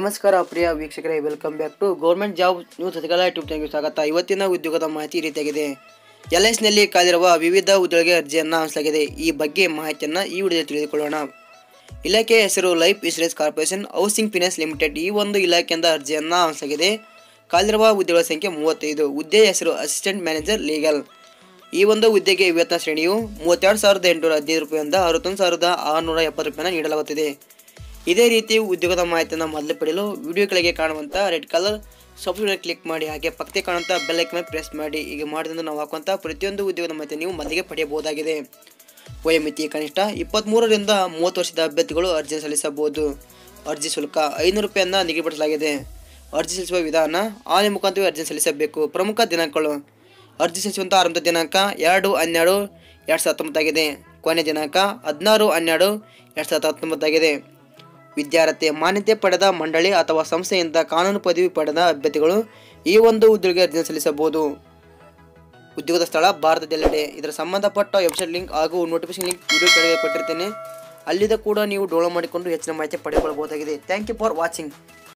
ನಮಸ್ಕಾರ ಪ್ರಿಯ ವೀಕ್ಷಕರೇ welcome back to government job news ಸತಿಕಾಲ ಯೂಟ್ಯೂಬ್ ಚಾನಲ್ಗೆ ಸ್ವಾಗತ ಇವತ್ತಿನ ಉದ್ಯೋಗದ ಮಾಹಿತಿ ಈ ರೀತಿಯಾಗಿದೆ ಎಲ್ ನಲ್ಲಿ ಕಾದಿರುವ ವಿವಿಧ ಹುದ್ದೆಗಳಿಗೆ ಅರ್ಜಿಯನ್ನು ಆಹ್ವಾನಿಸಲಾಗಿದೆ ಈ ಬಗ್ಗೆ ಮಾಹಿತಿಯನ್ನು ಈ ವಿಡಿಯೋದಲ್ಲಿ ತಿಳಿದುಕೊಳ್ಳೋಣ ಇಲಾಖೆಯ ಹೆಸರು life insurance corporation housing finance limited ಈ ಒಂದು ಇಲಾಖೆಯಿಂದ ಅರ್ಜಿಯನ್ನು ಆಹ್ವಾನಿಸಲಾಗಿದೆ ಕಾದಿರುವ ಹುದ್ದೆಗಳ ಸಂಖ್ಯೆ ಮೂವತ್ತೈದು ಹುದ್ದೆಯ ಹೆಸರು ಅಸಿಸ್ಟೆಂಟ್ ಮ್ಯಾನೇಜರ್ ಲೀಗಲ್ ಈ ಒಂದು ಹುದ್ದೆಗೆ ವೇತನ ಶ್ರೇಣಿಯು ಮೂವತ್ತೆರಡು ಸಾವಿರದ ಎಂಟುನೂರ ಹದಿನೈದು ರೂಪಾಯಿಂದ ಅರವತ್ತೊಂದು ಸಾವಿರದ ಆರುನೂರ ಎಪ್ಪತ್ತು ರೂಪಾಯಿನ ನೀಡಲಾಗುತ್ತಿದೆ ಇದೇ ರೀತಿ ಉದ್ಯೋಗದ ಮಾಹಿತಿಯನ್ನು ಮೊದಲು ಪಡೆಯಲು ವಿಡಿಯೋ ಕೆಳಗೆ ಕಾಣುವಂಥ ರೆಡ್ ಕಲರ್ ಸಬ್ಸ್ಕ್ರೈಬ್ ಕ್ಲಿಕ್ ಮಾಡಿ ಹಾಗೆ ಪಕ್ಕಕ್ಕೆ ಕಾಣುವಂಥ ಬೆಲ್ ಐಕನ್ ಪ್ರೆಸ್ ಮಾಡಿ ಹೀಗೆ ಮಾಡಿದಂದು ನಾವು ಹಾಕುವಂಥ ಪ್ರತಿಯೊಂದು ಉದ್ಯೋಗದ ಮಾಹಿತಿ ನೀವು ಮೊದಲಿಗೆ ಪಡೆಯಬಹುದಾಗಿದೆ ವಯೋಮಿತಿ ಕನಿಷ್ಠ ಇಪ್ಪತ್ತ್ಮೂರರಿಂದ ಮೂವತ್ತು ವರ್ಷದ ಅಭ್ಯರ್ಥಿಗಳು ಅರ್ಜಿ ಸಲ್ಲಿಸಬಹುದು ಅರ್ಜಿ ಶುಲ್ಕ ಐನೂರು ರೂಪಾಯಿಯನ್ನು ನಿಗದಿಪಡಿಸಲಾಗಿದೆ ಅರ್ಜಿ ಸಲ್ಲಿಸುವ ವಿಧಾನ ಆನ್ಲೈನ್ ಮುಖಾಂತರ ಅರ್ಜಿ ಸಲ್ಲಿಸಬೇಕು ಪ್ರಮುಖ ದಿನಾಂಕಗಳು ಅರ್ಜಿ ಸಲ್ಲಿಸುವಂಥ ಆರಂಭದ ದಿನಾಂಕ ಎರಡು ಹನ್ನೆರಡು ಎರಡು ಸಾವಿರದ ಹತ್ತೊಂಬತ್ತಾಗಿದೆ ಕೊನೆಯ ದಿನಾಂಕ ಹದಿನಾರು ಹನ್ನೆರಡು ಎರಡು ಸಾವಿರದ ಹತ್ತೊಂಬತ್ತಾಗಿದೆ ವಿದ್ಯಾರ್ಥಿ ಮಾನ್ಯತೆ ಪಡೆದ ಮಂಡಳಿ ಅಥವಾ ಸಂಸ್ಥೆಯಿಂದ ಕಾನೂನು ಪದವಿ ಪಡೆದ ಅಭ್ಯರ್ಥಿಗಳು ಈ ಒಂದು ಉದ್ಯೋಗ ಅರ್ಜಿ ಸಲ್ಲಿಸಬಹುದು ಉದ್ಯೋಗದ ಸ್ಥಳ ಭಾರತದೆಲ್ಲೆಡೆ ಇದರ ಸಂಬಂಧಪಟ್ಟ ವೆಬ್ಸೈಟ್ ಲಿಂಕ್ ಹಾಗೂ ನೋಟಿಫಿಕೇಶನ್ ಲಿಂಕ್ ವಿಡಿಯೋ ಕೆಳಗೆ ಕೊಟ್ಟಿರ್ತೇನೆ ಅಲ್ಲಿಂದ ಕೂಡ ನೀವು ಡೌನ್ಲೋಡ್ ಮಾಡಿಕೊಂಡು ಹೆಚ್ಚಿನ ಮಾಹಿತಿ ಪಡೆದುಕೊಳ್ಳಬಹುದಾಗಿದೆ ಥ್ಯಾಂಕ್ ಯು ಫಾರ್ ವಾಚಿಂಗ್